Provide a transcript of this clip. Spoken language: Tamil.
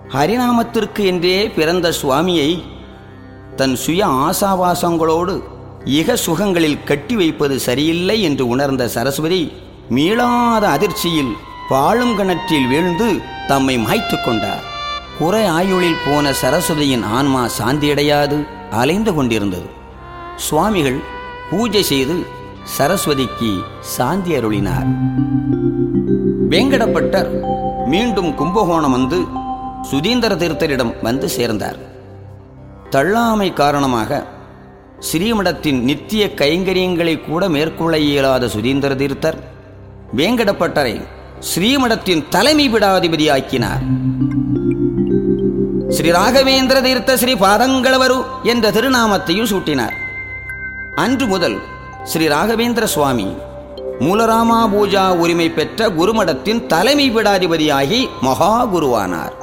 ஹரிநாமத்திற்கு என்றே பிறந்த சுவாமியை தன் சுய ஆசாவாசங்களோடு இக சுகங்களில் கட்டி வைப்பது சரியில்லை என்று உணர்ந்த சரஸ்வதி மீளாத அதிர்ச்சியில் பாழும் கிணற்றில் வீழ்ந்து தம்மை மாய்த்து கொண்டார் குறை ஆயுளில் போன சரஸ்வதியின் ஆன்மா சாந்தியடையாது அலைந்து கொண்டிருந்தது சுவாமிகள் பூஜை செய்து சரஸ்வதிக்கு சாந்தி அருளினார் வேங்கடப்பட்டர் மீண்டும் கும்பகோணம் வந்து சுதீந்திர தீர்த்தரிடம் வந்து சேர்ந்தார் தள்ளாமை காரணமாக ஸ்ரீமடத்தின் நித்திய கைங்கரியங்களை கூட மேற்கொள்ள இயலாத சுதீந்திர தீர்த்தர் வேங்கடப்பட்டரை ஸ்ரீமடத்தின் தலைமை பிடாதிபதியாக்கினார் ஸ்ரீ ராகவேந்திர தீர்த்த ஸ்ரீ பாதங்களவரு என்ற திருநாமத்தையும் சூட்டினார் அன்று முதல் ஸ்ரீ ராகவேந்திர சுவாமி மூலராமா பூஜா உரிமை பெற்ற குருமடத்தின் தலைமை பீடாதிபதியாகி மகா குருவானார்